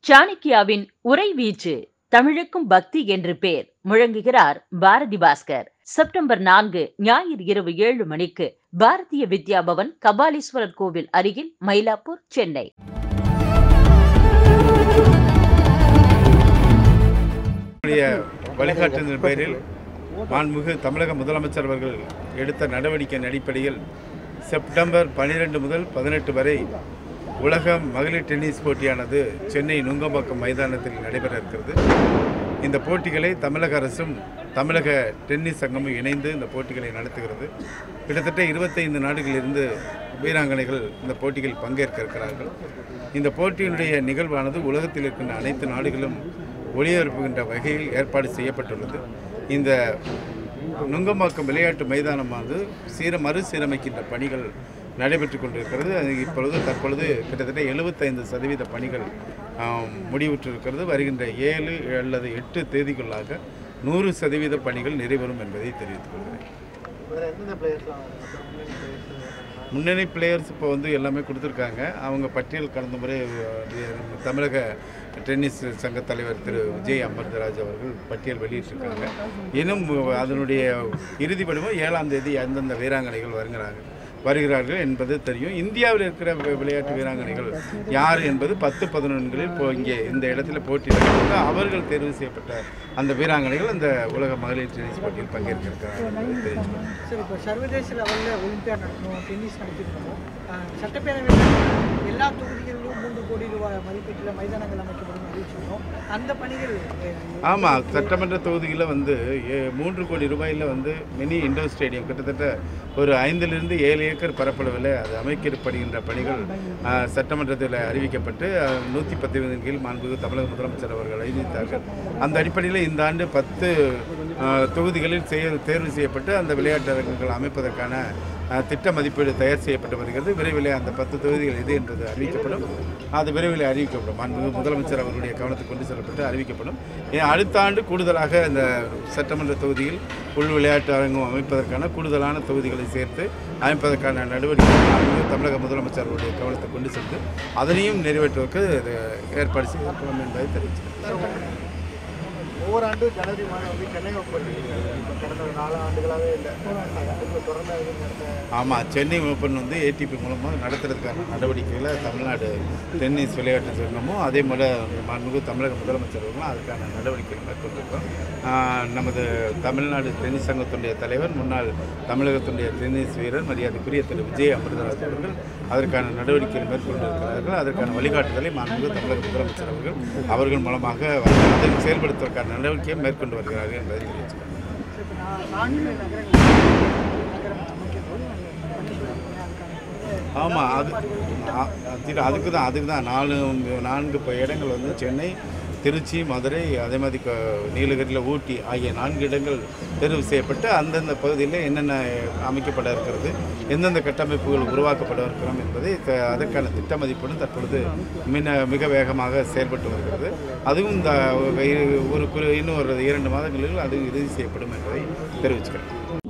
சாணக்கியாவின் உரை வீச்சு தமிழுக்கும் பக்தி என்று பேர் முழங்குகிறார் பாரதி பாஸ்கர் செப்டம்பர் நான்கு ஞாயிறு இரவு ஏழு மணிக்கு பாரதிய வித்யா பவன் கபாலீஸ்வரர் கோவில் அருகில் மயிலாப்பூர் சென்னை உடைய வழிகாட்டுதல் பேரில் மாண்புமிகு தமிழக முதலமைச்சர் அவர்கள் எடுத்த நடவடிக்கையின் அடிப்படையில் செப்டம்பர் 12 முதல் பதினெட்டு வரை உலக மகளிர் டென்னிஸ் போட்டியானது சென்னை நுங்கம்பாக்கம் மைதானத்தில் நடைபெற இருக்கிறது இந்த போட்டிகளை தமிழக அரசும் தமிழக டென்னிஸ் சங்கமும் இணைந்து இந்த போட்டிகளை நடத்துகிறது கிட்டத்தட்ட இருபத்தைந்து நாடுகளிலிருந்து வீராங்கனைகள் இந்த போட்டிகளில் பங்கேற்க இருக்கிறார்கள் இந்த போட்டியினுடைய நிகழ்வானது உலகத்தில் இருக்கின்ற அனைத்து நாடுகளும் ஒளிபரப்புகின்ற வகையில் ஏற்பாடு செய்யப்பட்டுள்ளது இந்த நுங்கம்பாக்கம் விளையாட்டு மைதானமானது சீர மறுசீரமைக்கின்ற பணிகள் நடைபெற்று கொண்டிருக்கிறது அது இப்பொழுது தற்பொழுது கிட்டத்தட்ட எழுபத்தைந்து சதவீத பணிகள் ஆம், முடிவுற்றிருக்கிறது வருகின்ற ஏழு அல்லது எட்டு தேதிக்குள்ளாக நூறு சதவீத பணிகள் நிறைவேறும் என்பதை தெரிவித்துக் கொள்கிறேன் வேறு எந்தெந்த பிளேயர்ஸ்லாம் அப்புறம் முன்னணி பிளேயர்ஸ் முன்னணி பிளேயர்ஸ் இப்போ வந்து எல்லாமே கொடுத்துருக்காங்க அவங்க பட்டியல் கடந்த முறை அஹ், தமிழக டென்னிஸ் சங்க தலைவர் திரு விஜய் அமர்தராஜ் அவர்கள் பட்டியல் வெளியிட்டிருக்காங்க இன்னும் அதனுடைய இறுதி படிவம் ஏழாம் தேதி அந்தந்த வீராங்கனைகள் வருகிறாங்க வருகிறார்கள் என்பது தெரியும் இந்தியாவில் இருக்கிற வி- விளையாட்டு வீராங்கனைகள் யார் என்பது பத்து பதினொன்றுகளில் இப்போ இங்கே இந்த இடத்துல போட்டியிடுறாங்க அவர்கள் தேர்வு செய்யப்பட்ட அந்த வீராங்கனைகள் அந்த உலக மகளிர் டென்னிஸ் போட்டியில் பங்கேற்க இருக்கிறார்கள் என்பதை தெரிவிச்சுக்கணும் சரி இப்போ சர்வதேச லெவலில் ஒலிம்பியாட் நடத்தணும் டென்னிஸ் நடத்திருக்கணும் ஆஹ் சட்டப்பேரவையில் எல்லா தொகுதிகளிலும் மூன்று கோடி ரூபாய் மதிப்பீட்டில் மைதானங்கள் அமைக்கப்படும் அறிவிச்சிருக்கோம் அந்த பணிகள் அஹ், ஆமாம் சட்டமன்ற தொகுதியில் வந்து ஏ- மூன்று கோடி ரூபாயில் வந்து மினி இண்டோர் ஸ்டேடியம் கிட்டத்தட்ட ஒரு ஐந்திலிருந்து ஏழு ஏக்கர் பரப்பளவில் அது அமைக்கப்படுகின்ற பணிகள் ஆ, சட்டமன்றத்தில் அறிவிக்கப்பட்டு நூற்றி பத்து கீழ் மாண்புமிகு தமிழக முதலமைச்சர் அவர்கள் அறிவித்தார்கள் அந்த அடிப்படையில் இந்த ஆண்டு பத்து ஆ, தொகுதிகளில் செய தேர்வு செய்யப்பட்டு அந்த விளையாட்டு அரங்குகள் அமைப்பதற்கான ஆ, திட்ட மதிப்பீடு தயார் செய்யப்பட்டு வருகிறது விரைவில் அந்த பத்து தொகுதிகள் எது என்பது அறிவிக்கப்படும் அது விரைவில் அறிவிக்கப்படும் மாண்புமிகு முதலமைச்சர் அவர்களுடைய கவனத்துக்கு கொண்டு செல்லப்பட்டு அறிவிக்கப்படும் ஏ, அடுத்த ஆண்டு கூடுதலாக இந்த சட்டமன்ற தொகுதியில் உள் விளையாட்டு அரங்கம் அமைப்பதற்கான கூடுதலான தொகுதிகளை சேர்த்து அமைப்பதற்கான நடவடிக்கை மாண்புமிகு தமிழக முதலமைச்சர் அவருடைய கவனத்தை கொண்டு சென்று அதனையும் நிறைவேற்றுவதற்கு இது ஏற்பாடு செய்யப்படும் என்பதை தெரிவித்தேன் ஒவ்வொரு ஆண்டும் ஜனவரி மாதம் வந்து சென்னை ஓப்பன் இப்போ கடந்த ஒரு நாலு ஆண்டுகளாகவே இல்லை இப்போ தொடர்ந்து அது நடத்த ஆமாம் சென்னை ஓப்பன் வந்து ஏடிபி மூலமாக நடத்துறதுக்கான நடவடிக்கைகளை தமிழ்நாடு டென்னிஸ் விளையாட்டு சங்கமும் அதே போல் மாண்புமிகு தமிழக முதலமைச்சர் அவர்களும் அதுக்கான நடவடிக்கைகள் மேற்கொண்டிருக்கோம் ஆஹ் நமது தமிழ்நாடு டென்னிஸ் சங்கத்துடைய தலைவர் முன்னாள் தமிழகத்துடைய டென்னிஸ் வீரர் மரியாதைக்குரிய திரு விஜய் அமிர்தராஜ் அவர்கள் அதற்கான நடவடிக்கைகள் மேற்கொண்டிருக்கிறார்கள் அதற்கான வழிகாட்டுதலை மாண்புமிகு தமிழக முதலமைச்சர் அவர்கள் அவர்கள் மூலமாக அதை செயல்படுத்துவதற்கான நடவடிக்கையை மேற்கொண்டு வருகிறார்கள் என்பதை தெரிவிச்சுக்கிறேன் சரி இப்போ நான் நான்கு நகரங்கள் நகரம் அமைக்கப்போது அதுக்கான ஆமாம் அது ஆ- அது- அதுக்கு தான் அதுக்கு தான் நாலு நான்கு இப்போ இடங்கள் வந்து சென்னை திருச்சி மதுரை அதே மாதிரி க- நீலகிரியில் ஊட்டி ஆகிய நான்கு இடங்கள் தேர்வு செய்யப்பட்டு அந்தந்த பகுதியில் என்னென்ன அமைக்கப்பட இருக்கிறது எந்தெந்த கட்டமைப்புகள் உருவாக்கப்பட இருக்கிறோம் என்பதை த- அதற்கான திட்ட மதிப்பீடு தற்பொழுது மின மிக வேகமாக செயல்பட்டு வருகிறது அதுவும் இந்த ஒரு- ஒரு குறி- இன்னும் ஒரு இரண்டு மாதங்களில் அது இறுதி செய்யப்படும் என்பதை தெரிவிச்சுக்கிறேன்